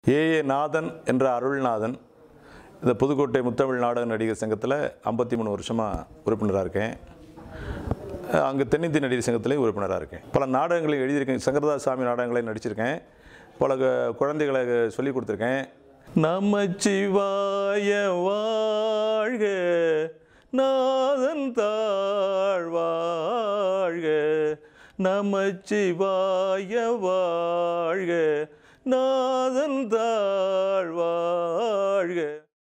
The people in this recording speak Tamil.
ஏ ஏ நாதன் என்ற அருள்நாதன் இந்த புதுக்கோட்டை முத்தமிழ் நாடக நடிகர் சங்கத்தில் ஐம்பத்தி மூணு வருஷமாக உறுப்பினராக இருக்கேன் அங்கே தென்னிந்திய நடிகர் சங்கத்திலையும் உறுப்பினராக இருக்கேன் பல நாடகங்களையும் எழுதியிருக்கேன் சங்கரதாஸ் சாமி நாடகங்களையும் நடிச்சிருக்கேன் பல க- குழந்தைகளை சொல்லி கொடுத்துருக்கேன் நமச்சிவாய வாழ்க நாதன் தாழ் வாழ்க நமச்சிவாய வாழ்க நாதன் தாழ் வாழ்க